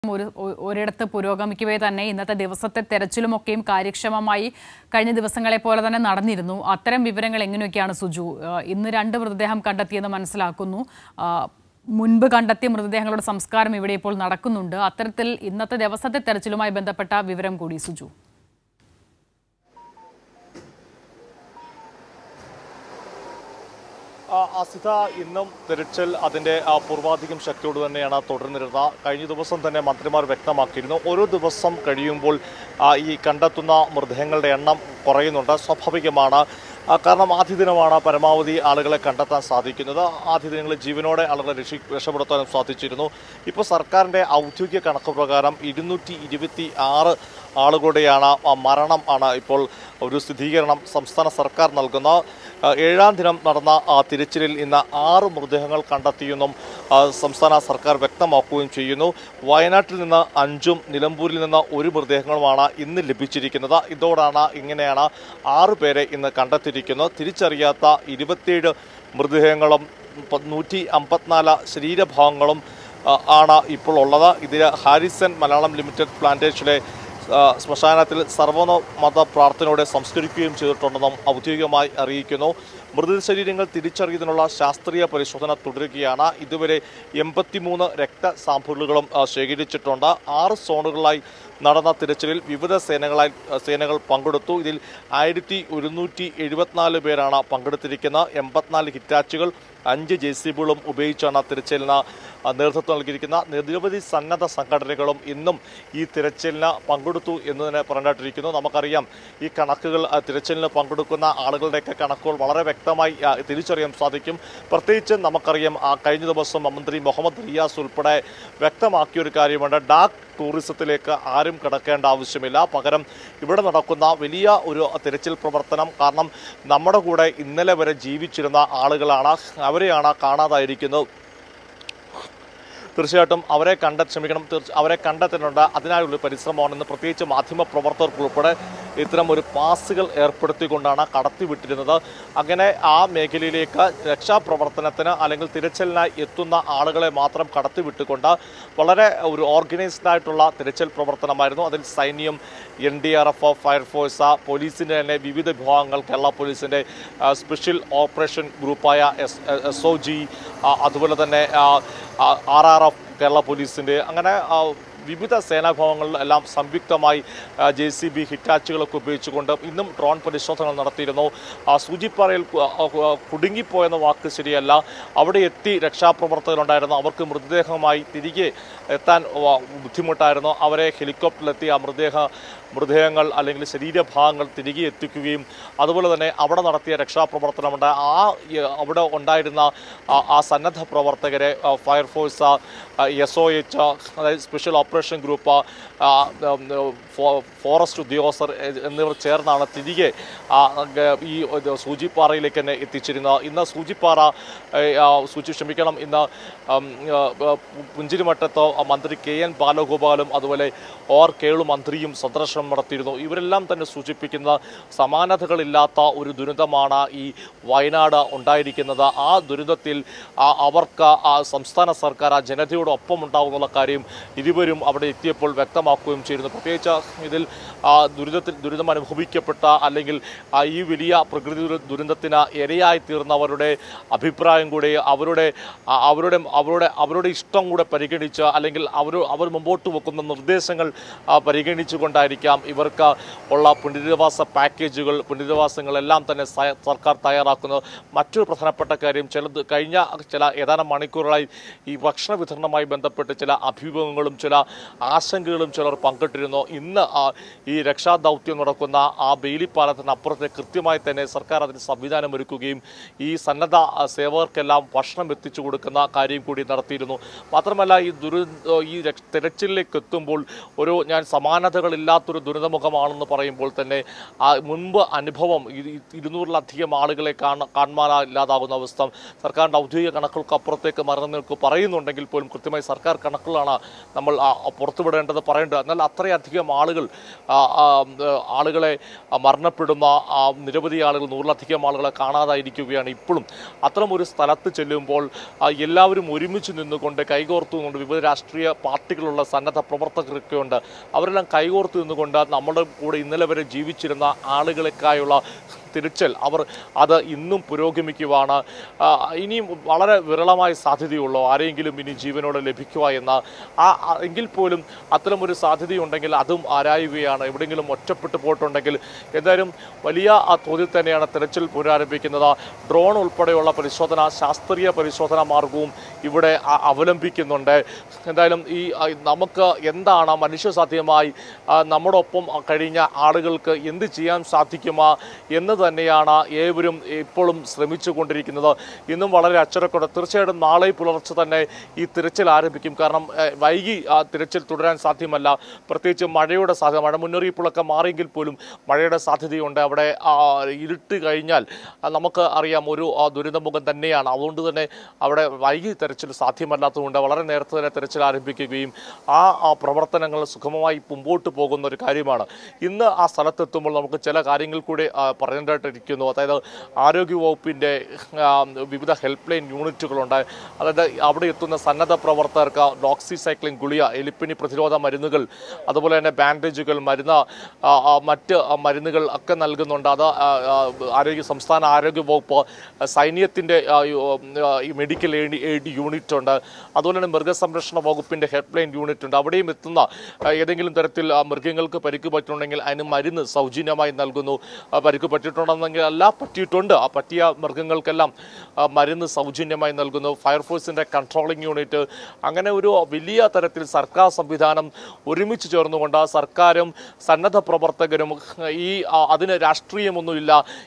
ഒരു ഒ- ഒരിടത്ത് പുരോഗമിക്കവേ തന്നെ ഇന്നത്തെ ദിവസത്തെ തെരച്ചിലുമൊക്കെയും കാര്യക്ഷമമായി കഴിഞ്ഞ ദിവസങ്ങളെ പോലെ തന്നെ നടന്നിരുന്നു അത്തരം വിവരങ്ങൾ എങ്ങനെയൊക്കെയാണ് സുജു ആ, ഇന്ന് രണ്ട് മൃതദേഹം കണ്ടെത്തിയെന്ന് മനസ്സിലാക്കുന്നു ആ, മുൻപ് കണ്ടെത്തിയ മൃതദേഹങ്ങളുടെ സംസ്കാരം ഇവിടെ ഇപ്പോൾ നടക്കുന്നുണ്ട് അത്തരത്തിൽ ഇന്നത്തെ ദിവസത്തെ തെരച്ചിലുമായി ബന്ധപ്പെട്ട വിവരം കൂടി സുജു ആ, അസിത ഇന്നും തിരച്ചിൽ അതിന്റെ ആ, പൂർവാധികം ശക്തിയോട് തന്നെയാണ് തുടർന്നിരുന്നത് കഴിഞ്ഞ ദിവസം തന്നെ മന്ത്രിമാർ വ്യക്തമാക്കിയിരുന്നു ഓരോ ദിവസം കഴിയുമ്പോൾ ആ, ഈ കണ്ടെത്തുന്ന മൃതദേഹങ്ങളുടെ എണ്ണം കുറയുന്നുണ്ട് സ്വാഭാവികമാണ് ആ, കാരണം ആദ്യ ദിനമാണ് പരമാവധി ആളുകളെ കണ്ടെത്താൻ സാധിക്കുന്നത് ആദ്യ ദിനങ്ങളിൽ ജീവനോടെ ആളുകളെ രക്ഷി രക്ഷപ്പെടുത്താനും സാധിച്ചിരുന്നു ഇപ്പോൾ സർക്കാരിൻ്റെ ഔദ്യോഗിക കണക്ക് പ്രകാരം ഇരുന്നൂറ്റി ഇരുപത്തി ആറ് ആളുകളുടെയാണ് ആ, മരണം ആണ് ഇപ്പോൾ ഒരു സ്ഥിരീകരണം സംസ്ഥാന സർക്കാർ നൽകുന്ന ആ, ഏഴാം ദിനം നടന്ന ആ തിരച്ചിലിൽ ഇന്ന് ആറ് മൃതദേഹങ്ങൾ കണ്ടെത്തിയെന്നും ആ, സംസ്ഥാന സർക്കാർ വ്യക്തമാക്കുകയും ചെയ്യുന്നു വയനാട്ടിൽ നിന്ന് അഞ്ചും നിലമ്പൂരിൽ നിന്ന് ഒരു മൃതദേഹങ്ങളുമാണ് ഇന്ന് ലഭിച്ചിരിക്കുന്നത് ഇതോടാണ് ഇങ്ങനെയാണ് ആറ് പേരെ ഇന്ന് കണ്ടെത്തിയിരിക്കുന്നത് തിരിച്ചറിയാത്ത ഇരുപത്തിയേഴ് മൃതദേഹങ്ങളും പ- നൂറ്റി അമ്പത്തിനാല് ശരീരഭാഗങ്ങളും ആ, ആണ് ഇപ്പോൾ ഉള്ളത് ഇതിൽ ഹാരിസൺ മലയാളം ലിമിറ്റഡ് പ്ലാന്റേഷനിലെ ആ, ശ്മശാനത്തിൽ സർവമത പ്രാർത്ഥനയോടെ സംസ്കരിക്കുകയും ചെയ്തിട്ടുണ്ടെന്നും ഔദ്യോഗികമായി അറിയിക്കുന്നു മൃതശരീരങ്ങൾ തിരിച്ചറിയുന്നതിനുള്ള ശാസ്ത്രീയ പരിശോധന തുടരുകയാണ് ഇതുവരെ എൺപത്തിമൂന്ന് രക്തസാമ്പിളുകളും ആ, ശേഖരിച്ചിട്ടുണ്ട് ആറ് സോണുകളായി നടന്ന തിരച്ചിലിൽ വിവിധ സേനകളായി ആ, സേനകൾ പങ്കെടുത്തു ഇതിൽ ആയിരത്തി ഒരുന്നൂറ്റി എഴുപത്തിനാല് പേരാണ് പങ്കെടുത്തിരിക്കുന്നത് എൺപത്തിനാല് ഹിറ്റാച്ചുകൾ അഞ്ച് ജെ സി ബികളും ഉപയോഗിച്ചാണ് തിരച്ചിലിന് ആ, നേതൃത്വം നൽകിയിരിക്കുന്ന നിരവധി സന്നദ്ധ സംഘടനകളും ഇന്നും ഈ തിരച്ചിലിന് പങ്കെടുത്തു എന്ന് തന്നെ പറഞ്ഞിട്ടിരിക്കുന്നു നമുക്കറിയാം ഈ കണക്കുകൾ ആ, തിരച്ചിലിന് പങ്കെടുക്കുന്ന ആളുകളുടെയൊക്കെ കണക്കുകൾ വളരെ വ്യക്തമായി ആ, തിരിച്ചറിയാൻ സാധിക്കും പ്രത്യേകിച്ച് നമുക്കറിയാം ആ, കഴിഞ്ഞ ദിവസം മന്ത്രി മുഹമ്മദ് റിയാസ് ഉൾപ്പെടെ വ്യക്തമാക്കിയ ഒരു കാര്യമുണ്ട് ഡാർക്ക് ടൂറിസത്തിലേക്ക് ആരും കിടക്കേണ്ട ആവശ്യമില്ല പകരം ഇവിടെ നടക്കുന്ന വലിയ ഒരു തിരച്ചിൽ പ്രവർത്തനം കാരണം നമ്മുടെ കൂടെ ഇന്നലെ വരെ ജീവിച്ചിരുന്ന ആളുകളാണ് അവരെയാണ് കാണാതായിരിക്കുന്നത് തീർച്ചയായിട്ടും അവരെ കണ്ട ക്ഷമിക്കണം തീർച്ച അവരെ കണ്ടെത്തുന്നുണ്ട് അതിനായുള്ള പരിശ്രമമാണെന്ന് പ്രത്യേകിച്ച് മാധ്യമ പ്രവർത്തകർക്കുൾപ്പെടെ ഇത്തരം ഒരു പാസുകൾ ഏർപ്പെടുത്തിക്കൊണ്ടാണ് കടത്തിവിട്ടിരുന്നത് അങ്ങനെ ആ മേഖലയിലേക്ക് രക്ഷാപ്രവർത്തനത്തിന് അല്ലെങ്കിൽ തിരച്ചിലിനായി എത്തുന്ന ആളുകളെ മാത്രം കടത്തിവിട്ടുകൊണ്ട് വളരെ ഒരു ഓർഗനൈസ്ഡ് ആയിട്ടുള്ള തിരച്ചിൽ പ്രവർത്തനമായിരുന്നു അതിൽ സൈന്യം N D R F fire force പോലീസിൻ്റെ തന്നെ വിവിധ വിഭാഗങ്ങൾ കേരള പോലീസിൻ്റെ സ്പെഷ്യൽ ഓപ്പറേഷൻ ഗ്രൂപ്പായ എസ് എസ് ഒ ജി അതുപോലെ തന്നെ ആർ ആർ എഫ് കേരള പോലീസിൻ്റെ അങ്ങനെ ആ, വിവിധ സേനാഭാഗങ്ങളിൽ എല്ലാം സംയുക്തമായി ജെ സി ബി ഹിറ്റാച്ചുകളൊക്കെ ഉപയോഗിച്ചുകൊണ്ട് ഇന്നും ഡ്രോൺ പരിശോധനകൾ നടത്തിയിരുന്നു ആ, സൂചിപ്പാറയിൽ കു- ആ, ആ, കുടുങ്ങിപ്പോയെന്ന വാക്ക് ശരിയല്ല അവിടെ എത്തി രക്ഷാപ്രവർത്തകരുണ്ടായിരുന്നു അവർക്ക് മൃതദേഹമായി തിരികെ എത്താൻ വ- ബുദ്ധിമുട്ടായിരുന്നു അവരെ ഹെലികോപ്റ്ററിലെത്തി ആ മൃതദേഹ മൃതദേഹങ്ങൾ അല്ലെങ്കിൽ ശരീരഭാഗങ്ങൾ തിരികെ എത്തിക്കുകയും അതുപോലെ തന്നെ അവിടെ നടത്തിയ രക്ഷാപ്രവർത്തനമുണ്ട് ആ ഈ, അവിടെ ഉണ്ടായിരുന്ന ആ- ആ സന്നദ്ധ പ്രവർത്തകരെ ആ, ഫയർഫോഴ്സ് എസ് ഒ എച്ച് അതായത് സ്പെഷ്യൽ ഓപ്പറേഷൻ ഗ്രൂപ്പ് ആ, ഉം, ഫോ- ഫോറസ്റ്റ് ഉദ്യോഗസ്ഥർ എ- എന്നിവർ ചേർന്നാണ് തിരികെ ആ, ഗ- ഈ ഒരു സൂചിപ്പാറയിലേക്ക് തന്നെ എത്തിച്ചിരുന്നത് ഇന്ന് സൂചിപ്പാറ ഏ, ആ, സൂചി ക്ഷമിക്കണം ഇന്ന് ഉം, ആ, ആ, പുഞ്ചിരിമട്ടത്ത് മന്ത്രി കെ എൻ ബാലഗോപാലും അതുപോലെ ഓർ കേളു മന്ത്രിയും സന്ദർശനം നടത്തിയിരുന്നു ഇവരെല്ലാം തന്നെ സൂചിപ്പിക്കുന്ന സമാനതകളില്ലാത്ത ഒരു ദുരന്തമാണ് ഈ വയനാട് ഉണ്ടായിരിക്കുന്നത് ആ ദുരന്തത്തിൽ ആ അവർക്ക് ആ സംസ്ഥാന സർക്കാർ ആ ജനതയോടൊപ്പം ഉണ്ടാകുന്നുള്ള കാര്യം ഇരുവരും അവിടെ എത്തിയപ്പോൾ വ്യക്തമാക്കുകയും ചെയ്യുന്നു പ്രത്യേകിച്ച് ഇതിൽ ആ ദുരിതത്തിൽ ദുരിതം അനുഭവിക്കപ്പെട്ട അല്ലെങ്കിൽ ആ ഈ വലിയ പ്രകൃതി ദുര- ദുരന്തത്തിന് ഇരയായി തീർന്നവരുടെ അഭിപ്രായം കൂടി അവരുടെ ആ അവരുടെ അവരുടെ അവരുടെ ഇഷ്ടം കൂടെ പരിഗണിച്ച് അല്ലെങ്കിൽ അവർ അവർ മുമ്പോട്ട് വെക്കുന്ന നിർദ്ദേശങ്ങൾ ആ, പരിഗണിച്ചുകൊണ്ടായിരിക്കാം ഇവർക്ക് ഉള്ള പുനരധിവാസ പാക്കേജുകൾ പുനരധിവാസങ്ങളെല്ലാം തന്നെ സ- സർക്കാർ തയ്യാറാക്കുന്നത് മറ്റൊരു പ്രധാനപ്പെട്ട കാര്യം ചിലത് കഴിഞ്ഞ ചില ഏതാനും മണിക്കൂറുകളായി ഈ ഭക്ഷണ വിതരണവുമായി ബന്ധപ്പെട്ട് ചില അഭിമുഖങ്ങളും ചില ആശങ്കകളും ചിലർ പങ്കിട്ടിരുന്നു ഇന്ന് ആ ഈ രക്ഷാദൗത്യം നടക്കുന്ന ആ ബെയിലി പാലത്തിന് അപ്പുറത്തെ കൃത്യമായി തന്നെ സർക്കാർ അതിന് സംവിധാനം ഒരുക്കുകയും ഈ സന്നദ്ധ ആ, സേവകർക്കെല്ലാം ഭക്ഷണം എത്തിച്ചു കൊടുക്കുന്ന കാര്യം കൂടി നടത്തിയിരുന്നു മാത്രമല്ല ഈ ദുരു ഈ രക്ഷ- തെരച്ചിലിലേക്ക് എത്തുമ്പോൾ ഒരു ഞാൻ സമാനതകളില്ലാത്തൊരു ദുരിതമുഖമാണെന്ന് പറയുമ്പോൾ തന്നെ ആ മുൻപ് അനുഭവം ഇത് ഈ ഇരുന്നൂറിലധികം ആളുകളെ കാണ കാണാനില്ലാതാകുന്ന അവസ്ഥ സർക്കാരിൻ്റെ ഔദ്യോഗിക കണക്കുകൾക്ക് അപ്പുറത്തേക്ക് മറന്നു നിൽക്കുക പറയുന്നുണ്ടെങ്കിൽ പോലും കൃത്യമായി സർക്കാർ കണക്കുകളാണ് നമ്മൾ ആ പുറത്തുവിടേണ്ടത് പറയേണ്ടത് എന്നാൽ അത്രയധികം ആളുകൾ ആ, ആ, ഏ, ആളുകളെ ആ, മരണപ്പെടുന്ന ആ, നിരവധി ആളുകൾ നൂറിലധികം ആളുകളെ കാണാതായിരിക്കുകയാണ് ഇപ്പോഴും അത്തരം ഒരു സ്ഥലത്ത് ചെല്ലുമ്പോൾ ആ, എല്ലാവരും ഒരുമിച്ച് നിന്നുകൊണ്ട് കൈകോർത്തുകൊണ്ട് വിവിധ രാഷ്ട്രീയ പാർട്ടികളുള്ള സന്നദ്ധ പ്രവർത്തകരൊക്കെ ഉണ്ട് അവരെല്ലാം കൈകോർത്ത് നിന്നുകൊണ്ട് നമ്മുടെ കൂടെ ഇന്നലെ വരെ ജീവിച്ചിരുന്ന ആളുകളെക്കായുള്ള തിരിച്ചൽ അവർ അത് ഇന്നും പുരോഗമിക്കുവാണ് ആ, ഇനിയും വളരെ വിരളമായ സാധ്യതയുള്ളൂ ആരെങ്കിലും ഇനി ജീവനോടെ ലഭിക്കുക എന്ന ആ ആ- എങ്കിൽ പോലും അത്തരമൊരു സാധ്യതയുണ്ടെങ്കിൽ അതും ആരായുകയാണ് എവിടെയെങ്കിലും ഒറ്റപ്പെട്ടു പോയിട്ടുണ്ടെങ്കിൽ എന്തായാലും വലിയ ആ തോതിൽ തന്നെയാണ് തെരച്ചിൽ പുനരാരംഭിക്കുന്നത് ഡ്രോൺ ഉൾപ്പെടെയുള്ള പരിശോധന ശാസ്ത്രീയ പരിശോധനാ മാർഗവും ഇവിടെ അ- അവലംബിക്കുന്നുണ്ട് എന്തായാലും ഈ ആ, നമുക്ക് എന്താണ് മനുഷ്യസാധ്യമായി ആ, നമ്മുടെ ഒപ്പം കഴിഞ്ഞ ആളുകൾക്ക് എന്ത് ചെയ്യാൻ സാധിക്കുമോ എന്ന് തന്നെയാണ് ഏവരും ഇപ്പോഴും ശ്രമിച്ചു കൊണ്ടിരിക്കുന്നത് ഇന്നും വളരെ അച്ചടക്കോടെ തീർച്ചയായിട്ടും നാളെ പുലർച്ചെ തന്നെ ഈ തിരച്ചിൽ ആരംഭിക്കും കാരണം ഏഹ്, വൈകി ആ തിരച്ചിൽ തുടരാൻ സാധ്യമല്ല പ്രത്യേകിച്ച് മഴയുടെ സാധ്യത മഴ മുന്നറിയിപ്പുകളൊക്കെ മാറിയെങ്കിൽ പോലും മഴയുടെ സാധ്യതയുണ്ട് അവിടെ ആ, ഇരുട്ട് കഴിഞ്ഞാൽ ആ, നമുക്ക് അറിയാം ഒരു ആ, ദുരിതമുഖം തന്നെയാണ് അതുകൊണ്ട് തന്നെ അവിടെ വൈകി തെരച്ചിൽ സാധ്യമല്ലാത്തതുകൊണ്ട് വളരെ നേരത്തെ തന്നെ തെരച്ചിൽ ആരംഭിക്കുകയും ആ ആ പ്രവർത്തനങ്ങൾ സുഗമമായി മുമ്പോട്ട് പോകുന്ന ഒരു കാര്യമാണ് ഇന്ന് ആ സ്ഥലത്തെത്തുമ്പോൾ നമുക്ക് ചില കാര്യങ്ങൾ കൂടി ആ, പറയേണ്ടതായിട്ടിരിക്കുന്നു അതായത് ആരോഗ്യവകുപ്പിൻ്റെ ആ, വിവിധ ഹെൽപ്പ് ലൈൻ യൂണിറ്റുകളുണ്ട് അതായത് അവിടെ എത്തുന്ന സന്നദ്ധ പ്രവർത്തകർക്ക് ഡോക്സിസൈക്ലിൻ ഗുളിക എലിപ്പനി പ്രതിരോധ മരുന്നുകൾ അതുപോലെ തന്നെ ബാൻഡേജുകൾ മരുന്ന് ആ, ആ, മറ്റ് ആ, മരുന്നുകൾ ഒക്കെ നൽകുന്നുണ്ട് അത് ആ, ആ, ആരോഗ്യ സംസ്ഥാന ആരോഗ്യ വകുപ്പ് സൈന്യത്തിൻ്റെ ആ, യു- ആ, ഈ മെഡിക്കൽ എയ്ഡ് എയ്ഡ് യൂണിറ്റ് ഉണ്ട് അതുപോലെ തന്നെ മൃഗസംരക്ഷണ വകുപ്പിൻ്റെ ഹെൽപ്പ് ലൈൻ യൂണിറ്റ് ഉണ്ട് അവിടെയും എത്തുന്ന ആ, ഏതെങ്കിലും തരത്തിൽ ആ, മൃഗങ്ങൾക്ക് പരിക്ക് പറ്റുന്നുണ്ടെങ്കിൽ അതിന് മരുന്ന് സൗജന്യമായി നൽകുന്നു ആ, പരിക്ക് പറ്റിയിട്ടുണ്ടെന്നെങ്കിൽ അല്ല പറ്റിയിട്ടുണ്ട് ആ പറ്റിയ മൃഗങ്ങൾക്കെല്ലാം ആ, മരുന്ന് സൗജന്യമായി നൽകുന്നു ഫയർഫോഴ്സിൻ്റെ കൺട്രോളിംഗ് യൂണിറ്റ് അങ്ങനെ ഒരു വലിയ തരത്തിൽ സർക്കാർ സംവിധാനം ഒരുമിച്ച് ചേർന്നുകൊണ്ട് സർക്കാരും സന്നദ്ധ പ്രവർത്തകരും ഈ ആ, അതിന് രാഷ്ട്രീയമൊന്നുമില്ല